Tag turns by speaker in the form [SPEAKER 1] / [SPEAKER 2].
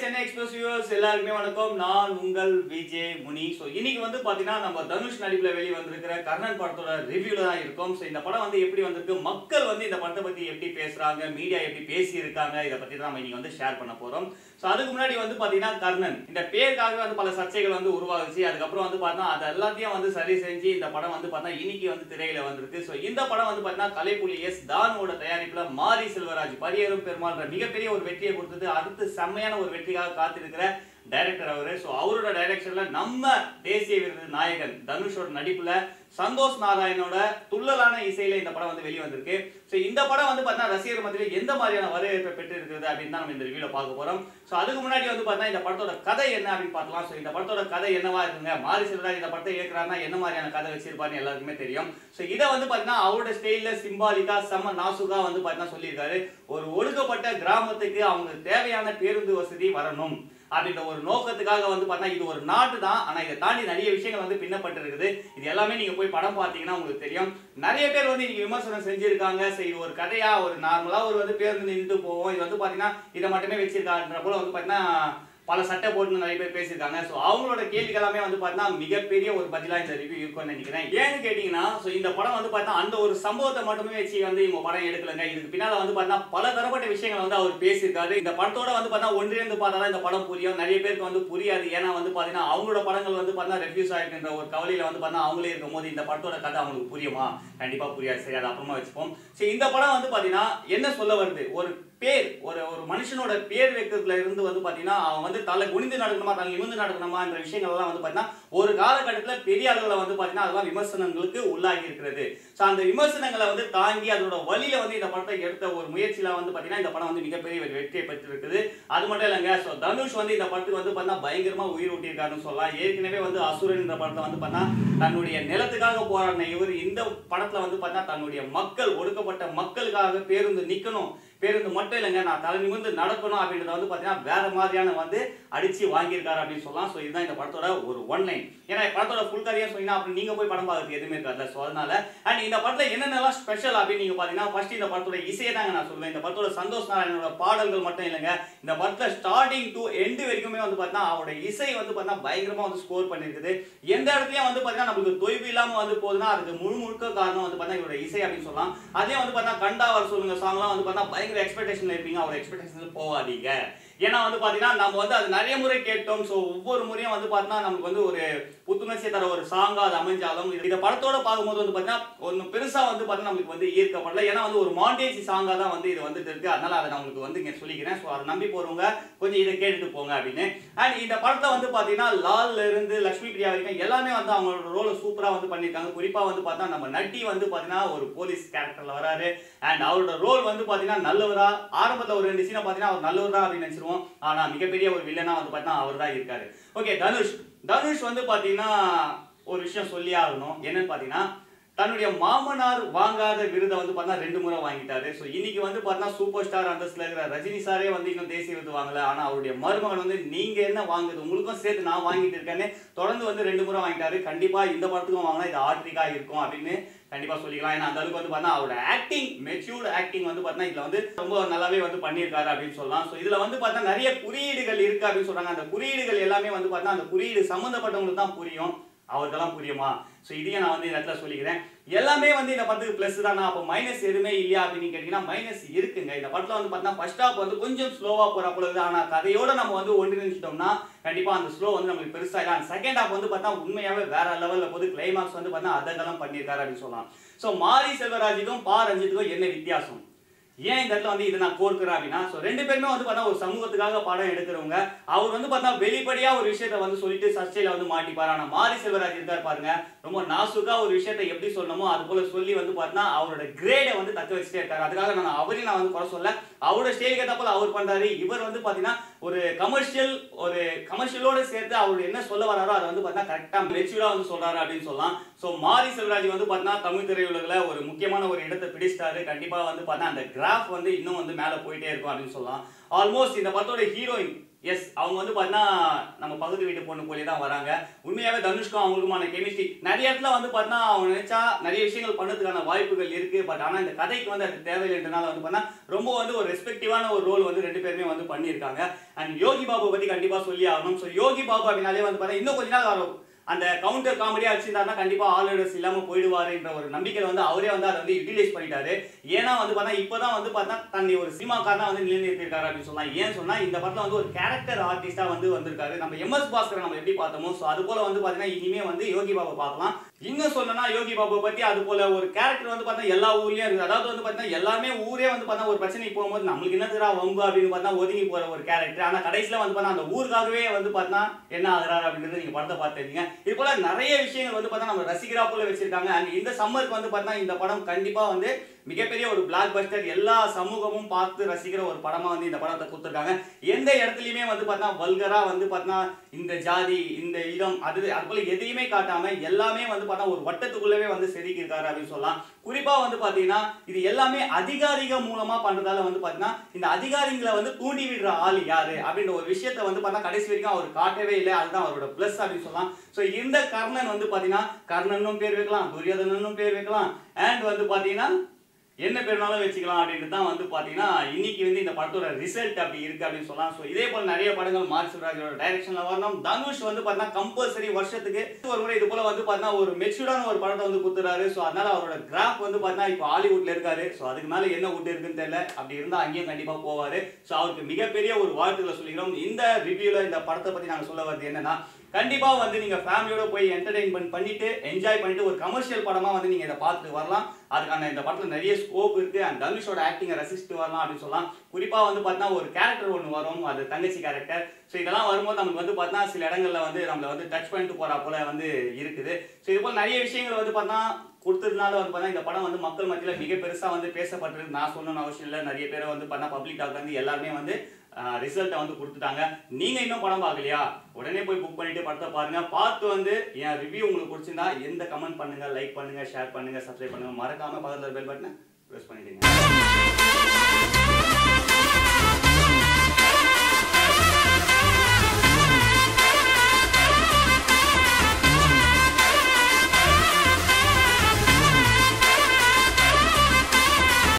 [SPEAKER 1] Chennai express viewers எல்லாருக்குமே வணக்கம் நான் உங்கள் விஜய் முனி ஸோ இன்னைக்கு வந்து பார்த்தீங்கன்னா நம்ம தனுஷ் நடிப்பில் வெளியே வந்திருக்கிற கர்ணன் படத்தோட ரிவ்யூல தான் இருக்கோம் ஸோ இந்த படம் வந்து எப்படி வந்திருக்கு மக்கள் வந்து இந்த படத்தை பற்றி எப்படி பேசுறாங்க மீடியா எப்படி பேசி இருக்காங்க இதை பற்றி தான் நம்ம இன்னைக்கு வந்து ஷேர் பண்ண போறோம் ஸோ அதுக்கு முன்னாடி வந்து பார்த்தீங்கன்னா கர்ணன் இந்த பேருக்காகவே வந்து பல சர்ச்சைகள் வந்து உருவாகுச்சு அதுக்கப்புறம் வந்து பார்த்தா அது எல்லாத்தையும் வந்து சரி செஞ்சு இந்த படம் வந்து பார்த்தா இன்னைக்கு வந்து திரையில வந்திருக்கு ஸோ இந்த படம் வந்து பார்த்தீங்கன்னா கலைப்புலி எஸ் தானோட தயாரிப்புல மாரி செல்வராஜ் பரியரும் பெருமாள்ன்ற மிகப்பெரிய ஒரு வெற்றியை கொடுத்தது அடுத்து செம்மையான ஒரு வெற்றிக்காக காத்திருக்கிற டைரக்டர் அவரு ஸோ அவரோட டைரக்ஷன்ல நம்ம தேசிய விருது நாயகன் தனுஷோட நடிப்புல சந்தோஷ் நாராயணோட துள்ளலான இசையில இந்த படம் வந்து வெளியே வந்திருக்கு ஸோ இந்த படம் வந்து பார்த்தீங்கன்னா ரசிகர் மத்தியில் எந்த மாதிரியான வரவேற்பை பெற்று இருக்குது அப்படின்னு தான் நம்ம இந்த ரிவியூல பார்க்க போறோம் ஸோ அதுக்கு முன்னாடி வந்து பார்த்தீங்கன்னா இந்த படத்தோட கதை என்ன அப்படின்னு பார்க்கலாம் ஸோ இந்த படத்தோட கதை என்னவா இருக்குங்க மாரி செல்வராஜ் இந்த படத்தை ஏற்கிறாருன்னா என்ன மாதிரியான கதை வச்சிருப்பாருன்னு எல்லாருக்குமே தெரியும் ஸோ இதை வந்து பார்த்தீங்கன்னா அவரோட ஸ்டைல்ல சிம்பாலிக்கா செம்ம நாசுகா வந்து பார்த்தீங்கன்னா சொல்லியிருக்காரு ஒரு ஒடுக்கப்பட்ட கிராமத்துக்கு அவங்களுக்கு தேவையான பேருந்து வசதி வரணும் அப்படின்ற ஒரு நோக்கத்துக்காக வந்து பார்த்தா இது ஒரு நாட்டு தான் ஆனா இதை தாண்டி நிறைய விஷயங்கள் வந்து பின்னப்பட்டு இருக்குது இது எல்லாமே நீங்க போய் படம் பார்த்தீங்கன்னா உங்களுக்கு தெரியும் நிறைய பேர் வந்து இன்னைக்கு விமர்சனம் செஞ்சிருக்காங்க சரி இது ஒரு கதையா ஒரு நார்மலா ஒரு வந்து பேருந்து நின்று போவோம் இது வந்து பாத்தீங்கன்னா இதை மட்டுமே வச்சிருக்கான்ற போல வந்து பாத்தீங்கன்னா பல சட்டை போட்டு நிறைய பேர் பேசியிருக்காங்க ஸோ அவங்களோட கேள்விக்கு எல்லாமே வந்து பார்த்தீங்கன்னா மிகப்பெரிய ஒரு பதிலாக இந்த ரிவ்யூ இருக்கும்னு நினைக்கிறேன் ஏன்னு கேட்டிங்கன்னா ஸோ இந்த படம் வந்து பார்த்தா அந்த ஒரு சம்பவத்தை மட்டுமே வச்சு வந்து இவங்க படம் எடுக்கலங்க இதுக்கு பின்னால் வந்து பார்த்தா பல தரப்பட்ட விஷயங்களை வந்து அவர் பேசியிருக்காரு இந்த படத்தோட வந்து பார்த்தா ஒன்றிணைந்து பார்த்தா தான் இந்த படம் புரியும் நிறைய பேருக்கு வந்து புரியாது ஏன்னா வந்து பார்த்தீங்கன்னா அவங்களோட படங்கள் வந்து பார்த்தா ரெஃப்யூஸ் ஆயிருக்கின்ற ஒரு கவலையில வந்து பார்த்தா அவங்களே இருக்கும் போது இந்த படத்தோட கதை அவங்களுக்கு புரியுமா கண்டிப்பா புரியாது சரி அது அப்புறமா வச்சுப்போம் சரி இந்த படம் வந்து பார்த்தீங்கன்னா என்ன சொல்ல வருது ஒரு பேர் ஒரு ஒரு மனுஷனோட பேர் வைக்கிறதுல இருந்து வந்து பாத்தீங்கன்னா அவன் வந்து தலை குனிந்து நடக்கணுமா தலை நிமிர்ந்து நடக்கணுமான்ற விஷயங்கள்லாம் வந்து பாத்தீங்கன்னா ஒரு காலகட்டத்தில் பெரிய அளவில் வந்து பாத்தீங்கன்னா அதெல்லாம் விமர்சனங்களுக்கு உள்ளாகி இருக்கிறது ஸோ அந்த விமர்சனங்களை வந்து தாங்கி அதோட வழியில வந்து இந்த படத்தை எடுத்த ஒரு முயற்சியில வந்து பாத்தீங்கன்னா இந்த படம் வந்து மிகப்பெரிய ஒரு வெற்றியை பெற்றிருக்குது அது மட்டும் இல்லைங்க ஸோ தனுஷ் வந்து இந்த படத்துக்கு வந்து பார்த்தா பயங்கரமா உயிர் ஊட்டியிருக்காருன்னு சொல்லலாம் ஏற்கனவே வந்து அசுரன் என்ற படத்தை வந்து பார்த்தா தன்னுடைய நிலத்துக்காக போராடின இவர் இந்த படத்துல வந்து பார்த்தா தன்னுடைய மக்கள் ஒடுக்கப்பட்ட மக்களுக்காக பேருந்து நிக்கணும் பேருந்து மட்டும் இல்லைங்க நான் தலை நிமிர்ந்து நடக்கணும் அப்படின்றத வந்து பார்த்தீங்கன்னா வேற மாதிரியான வந்து அடிச்சு வாங்கியிருக்காரு அப்படின்னு சொல்லலாம் ஸோ இதுதான் இந்த படத்தோட ஒரு ஒன் லைன் ஏன்னா இந்த படத்தோட ஃபுல் கதையா சொன்னீங்கன்னா அப்புறம் நீங்க போய் படம் பார்க்கறது எதுவுமே இருக்காதுல்ல ஸோ அதனால அண்ட் இந்த படத்துல என்னென்னலாம் ஸ்பெஷல் அப்படின்னு நீங்க பாத்தீங்கன்னா ஃபர்ஸ்ட் இந்த படத்தோட இசையை தாங்க நான் சொல்லுவேன் இந்த படத்தோட சந்தோஷ் நாராயணோட பாடல்கள் மட்டும் இல்லைங்க இந்த படத்துல ஸ்டார்டிங் டு எண்டு வரைக்குமே வந்து பார்த்தீங்கன்னா அவரோட இசை வந்து பார்த்தீங்கன்னா பயங்கரமா வந்து ஸ்கோர் பண்ணிருக்குது எந்த இடத்துலயும் வந்து பார்த்தீங்கன்னா நம்மளுக்கு தொய்வு இல்லாம வந்து போகுதுன்னா அதுக்கு முழு முழுக்க காரணம் வந்து பார்த்தீங்கன்னா இவரோட இசை அப்படின்னு சொல்லலாம் அதே வந்து பார்த்தீங்கன்னா கண்டா வர சொல்லுங்க சாங்லாம் வந்து பார்த்தீங்கன்னா பயங்கர எக்ஸ்பெக்டேஷன்ல இருப்பீங்க அவர் எக்ஸ்பெக்டேஷன் போகாதீங்க ஏன்னா வந்து பாத்தீங்கன்னா நம்ம வந்து அது நிறைய முறை கேட்டோம் ஸோ ஒவ்வொரு முறையும் வந்து பார்த்தீங்கன்னா நமக்கு வந்து ஒரு புத்துணர்ச்சியை தர ஒரு சாங்கா அது அமைஞ்சாலும் இந்த படத்தோட பார்க்கும்போது வந்து பார்த்தீங்கன்னா ஒன்று பெருசா வந்து பார்த்தீங்கன்னா நம்மளுக்கு வந்து ஈர்க்கப்படல ஏன்னா வந்து ஒரு மாண்டேஜ் சாங்கா தான் வந்து இது வந்துட்டு இருக்கு அதனால அதை நான் உங்களுக்கு வந்து இங்க சொல்லிக்கிறேன் ஸோ அதை நம்பி போறவங்க கொஞ்சம் இதை கேட்டுட்டு போங்க அப்படின்னு அண்ட் இந்த படத்தை வந்து பாத்தீங்கன்னா லால்ல இருந்து லட்சுமி பிரியா வரைக்கும் எல்லாமே வந்து அவங்களோட ரோலை சூப்பரா வந்து பண்ணியிருக்காங்க குறிப்பா வந்து பார்த்தா நம்ம நட்டி வந்து பாத்தீங்கன்னா ஒரு போலீஸ் கேரக்டர்ல வராரு அண்ட் அவரோட ரோல் வந்து பாத்தீங்கன்னா நல்லவரா ஆரம்பத்துல ஒரு ரெண்டு சீனை பாத்தீங்கன்னா அவர் நல்லவர் தான் அப்படின்னு நினைச்சிருவோம் ஆனா மிகப்பெரிய ஒரு வில்லனா வந்து பாத்தீங்கன்னா அவர் தான் இருக்காரு ஓகே தனுஷ் தனுஷ் வந்து பாத்தீங்கன்னா ஒரு விஷயம் சொல்லி ஆகணும் என்னன்னு பாத்தீங்கன்னா தன்னுடைய மாமனார் வாங்காத விருதை வந்து பார்த்தா ரெண்டு முறை வாங்கிட்டாரு ஸோ இன்னைக்கு வந்து பார்த்தா சூப்பர் ஸ்டார் அந்தஸ்துல இருக்கிற ரஜினி சாரே வந்து இன்னும் தேசிய விருது வாங்கல ஆனா அவருடைய மருமகன் வந்து நீங்க என்ன வாங்குது உங்களுக்கும் சேர்த்து நான் வாங்கிட்டு இருக்கேன்னு தொடர்ந்து வந்து ரெண்டு முறை வாங்கிட்டாரு கண்டிப்பா இந்த படத்துக்கும் வாங்கினா இது ஆட்ரிக்கா இருக்கும் அப்படின்னு கண்டிப்பா சொல்லிக்கலாம் ஏன்னா அந்த அளவுக்கு வந்து பார்த்தா அவரோட ஆக்டிங் மெச்சூர்டு ஆக்டிங் வந்து பார்த்தா இதுல வந்து ரொம்ப நல்லாவே வந்து பண்ணியிருக்காரு அப்படின்னு சொல்லலாம் ஸோ இதுல வந்து பார்த்தா நிறைய குறியீடுகள் இருக்கு அப்படின்னு சொல்றாங்க அந்த குறியீடுகள் எல்லாமே வந்து பார்த்தா அந்த குறியீடு சம்மந்தப்பட்டவங்களுக்கு தான் புரியும் அவருக்கெல்லாம் புரியுமா ஸோ இதையும் நான் வந்து இந்த இடத்துல சொல்லிக்கிறேன் எல்லாமே வந்து இந்த படத்துக்கு ப்ளஸ் தானா அப்போ மைனஸ் எதுவுமே இல்லையா அப்படின்னு கேட்டீங்கன்னா மைனஸ் இருக்குங்க இந்த படத்தில் வந்து பார்த்தீங்கன்னா ஃபர்ஸ்ட் ஹாப் வந்து கொஞ்சம் ஸ்லோவாக போகிற பொழுது ஆனால் கதையோட நம்ம வந்து ஒன்றிணைச்சிட்டோம்னா கண்டிப்பாக அந்த ஸ்லோ வந்து நம்மளுக்கு பெருசாக இல்லை செகண்ட் ஹாப் வந்து பார்த்தா உண்மையாகவே வேற லெவலில் போது கிளைமாக்ஸ் வந்து பார்த்தா அதெல்லாம் பண்ணியிருக்காரு அப்படின்னு சொல்லலாம் ஸோ மாரி செல்வராஜுக்கும் பா ரஞ்சித்துக்கும் என்ன வித்தியாசம் ஏன் இந்த இடத்துல வந்து இதை நான் கோர்க்கிறேன் அப்படின்னா ஸோ ரெண்டு பேருமே வந்து பார்த்தா ஒரு சமூகத்துக்காக படம் எடுக்கிறவங்க அவர் வந்து பார்த்தா வெளிப்படையா ஒரு விஷயத்த வந்து சொல்லிட்டு சர்ச்சையில வந்து மாட்டிப்பார் ஆனா மாரி செல்வராஜ் இருக்கார் பாருங்க ரொம்ப நாசுக்கா ஒரு விஷயத்த எப்படி சொல்லணுமோ அது போல சொல்லி வந்து பார்த்தா அவரோட கிரேடை வந்து தக்க வச்சுட்டே இருக்காரு அதுக்காக நான் அவரையும் நான் வந்து குறை சொல்ல அவரோட ஸ்டேஜ் ஏற்ற போல அவர் பண்றாரு இவர் வந்து பாத்தீங்கன்னா ஒரு கமர்ஷியல் ஒரு கமர்ஷியலோட சேர்த்து அவர் என்ன சொல்ல வராரோ அதை வந்து பார்த்தா கரெக்டா மெச்சூரா வந்து சொல்றாரு அப்படின்னு சொல்லலாம் ஸோ மாரி செல்வராஜ் வந்து பார்த்தீங்கன்னா தமிழ் திரையுலகில் ஒரு முக்கியமான ஒரு இடத்தை பிடிச்சிட்டாரு கண்டிப்பா வந்து பார்த்தா அந்த கிராஃப் வந்து இன்னும் வந்து மேலே போயிட்டே இருக்கும் அப்படின்னு சொல்லலாம் ஆல்மோஸ்ட் இந்த படத்தோட ஹீரோயின் எஸ் அவங்க வந்து பார்த்தீங்கன்னா நம்ம பகுதி வீட்டு பொண்ணு போலே தான் வராங்க உண்மையாவே தனுஷ்க்கும் அவங்களுக்குமான கெமிஸ்ட்ரி நிறைய இடத்துல வந்து பார்த்தீங்கன்னா அவங்க நினைச்சா நிறைய விஷயங்கள் பண்ணதுக்கான வாய்ப்புகள் இருக்கு பட் ஆனால் இந்த கதைக்கு வந்து அது தேவையில்லைன்றனால வந்து பார்த்தீங்கன்னா ரொம்ப வந்து ஒரு ரெஸ்பெக்டிவான ஒரு ரோல் வந்து ரெண்டு பேருமே வந்து பண்ணியிருக்காங்க அண்ட் யோகி பாபு பத்தி கண்டிப்பா சொல்லி ஆகணும் ஸோ யோகி பாபு அப்படின்னாலே வந்து பார்த்தீங்கன்னா இன்னும் கொஞ்ச நாள் வரும் அந்த கவுண்டர் காமெடியா வச்சிருந்தாருன்னா கண்டிப்பா ஆல்ரவுண்டர்ஸ் இல்லாம போயிடுவாருன்ற ஒரு நம்பிக்கையில வந்து அவரே வந்து அதை வந்து யூட்டிலைஸ் பண்ணிட்டாரு ஏன்னா வந்து பார்த்தா இப்பதான் வந்து பார்த்தா தன்னை ஒரு சினிமாக்காரனா வந்து நிலைநிறுத்திருக்காரு அப்படின்னு சொல்லலாம் ஏன் சொன்னா இந்த படத்துல வந்து ஒரு கேரக்டர் ஆர்டிஸ்டா வந்து வந்திருக்காரு நம்ம எம்எஸ் பாஸ்கர் நம்ம எப்படி பார்த்தோமோ ஸோ அது போல வந்து பாத்தீங்கன்னா இனிமே வந்து யோகி பாபு பார்க்கலாம் இன்னும் சொல்லணும்னா யோகி பாபு பத்தி அது போல ஒரு கேரக்டர் வந்து பார்த்தா எல்லா ஊர்லயும் இருக்குது அதாவது வந்து பார்த்தீங்கன்னா எல்லாமே ஊரே வந்து பார்த்தா ஒரு பிரச்சனைக்கு போகும்போது நம்மளுக்கு என்னதுடா வம்பு அப்படின்னு பார்த்தா ஒதுங்கி போற ஒரு கேரக்டர் ஆனா கடைசியில வந்து பார்த்தா அந்த ஊருக்காகவே வந்து பார்த்தா என்ன ஆகுறாரு அப்படின்றது நீங்க படத்தை பார்த்துருக்கீங்க இது போல நிறைய விஷயங்கள் வந்து பார்த்தா நம்ம ரசிகரா போல வச்சிருக்காங்க அண்ட் இந்த சம்மருக்கு வந்து பார்த்தா இந்த படம் கண்டிப்பா வந்து மிகப்பெரிய ஒரு பிளாக் பஸ்டர் எல்லா சமூகமும் பார்த்து ரசிக்கிற ஒரு படமா வந்து இந்த படத்தை கொடுத்துருக்காங்க எந்த இடத்துலயுமே வந்து பார்த்தா வல்கரா வந்து பார்த்தா இந்த ஜாதி இந்த இடம் அது அது போல எதையுமே காட்டாம எல்லாமே வந்து பார்த்தா ஒரு வட்டத்துக்குள்ளவே வந்து செதுக்கி இருக்காரு அப்படின்னு சொல்லலாம் குறிப்பா வந்து பாத்தீங்கன்னா இது எல்லாமே அதிகாரிகள் மூலமா பண்றதால வந்து பாத்தீங்கன்னா இந்த அதிகாரிகளை வந்து தூண்டி விடுற ஆள் யாரு அப்படின்ற ஒரு விஷயத்த வந்து பார்த்தா கடைசி வரைக்கும் அவர் காட்டவே இல்லை அதுதான் அவரோட பிளஸ் அப்படின்னு சொல்லலாம் ஸோ இந்த கர்ணன் வந்து பாத்தீங்கன்னா கர்ணனும் பேர் வைக்கலாம் துரியோதனனும் பேர் வைக்கலாம் அண்ட் வந்து பாத்தீங்கன்னா என்ன பேர்னாலும் வச்சுக்கலாம் அப்படின்றது தான் வந்து பார்த்தீங்கன்னா இன்னைக்கு வந்து இந்த படத்தோட ரிசல்ட் அப்படி இருக்கு அப்படின்னு சொல்லலாம் ஸோ இதே போல நிறைய படங்கள் மாரி சிவராஜோட டைரக்ஷன்ல வரணும் தனுஷ் வந்து பார்த்தீங்கன்னா கம்பல்சரி வருஷத்துக்கு ஒரு முறை இது போல வந்து பார்த்தீங்கன்னா ஒரு மெச்சூர்டான ஒரு படத்தை வந்து கொடுத்துறாரு ஸோ அதனால அவரோட கிராஃப் வந்து பார்த்தீங்கன்னா இப்போ ஹாலிவுட்ல இருக்காரு ஸோ அதுக்கு மேல என்ன விட்டு இருக்குன்னு தெரியல அப்படி இருந்தால் அங்கேயும் கண்டிப்பா போவாரு ஸோ அவருக்கு மிகப்பெரிய ஒரு வாழ்த்துக்களை சொல்லிக்கிறோம் இந்த ரிவ்யூல இந்த படத்தை பத்தி நாங்கள் சொல்ல வருது என்னன்னா கண்டிப்பா வந்து நீங்க ஃபேமிலியோட போய் என்டர்டைன்மெண்ட் பண்ணிட்டு என்ஜாய் பண்ணிட்டு ஒரு கமர்ஷியல் படமா வந்து நீங்க இதை பார்த்துட்டு வரலாம் அதுக்கான இந்த படத்துல நிறைய ஸ்கோப் இருக்கு அண்ட் தனுஷோட ஆக்டிங்கை ரசிச்சுட்டு வரலாம் அப்படின்னு சொல்லலாம் குறிப்பா வந்து பார்த்தீங்கன்னா ஒரு கேரக்டர் ஒன்று வரும் அது தங்கச்சி கேரக்டர் ஸோ இதெல்லாம் வரும்போது நமக்கு வந்து பார்த்தீங்கன்னா சில இடங்கள்ல வந்து நம்மள வந்து டச் பண்ணிட்டு போறா போல வந்து இருக்குது ஸோ இது போல நிறைய விஷயங்கள் வந்து பார்த்தா கொடுத்ததுனால வந்து பார்த்தா இந்த படம் வந்து மக்கள் மத்தியில் மிக பெருசா வந்து பேசப்பட்டிருக்கு நான் சொல்லணும்னு அவசியம் இல்லை நிறைய பேரை வந்து பார்த்தா பப்ளிக் டாக் வந்து எல்லாருமே வந்து ரிசல்ட்டை வந்து கொடுத்துட்டாங்க நீங்க இன்னும் படம் பார்க்கலையா உடனே போய் புக் பண்ணிட்டு படத்தை பாருங்க பார்த்து வந்து என் ரிவ்யூ உங்களுக்கு பிடிச்சிருந்தா எந்த கமெண்ட் பண்ணுங்க லைக் பண்ணுங்க ஷேர் பண்ணுங்க சப்ஸ்கிரைப் பண்ணுங்க மறக்காம பக்கத்துல பெல் பட்டனை ப்ரெஸ் பண்ணிடுங்க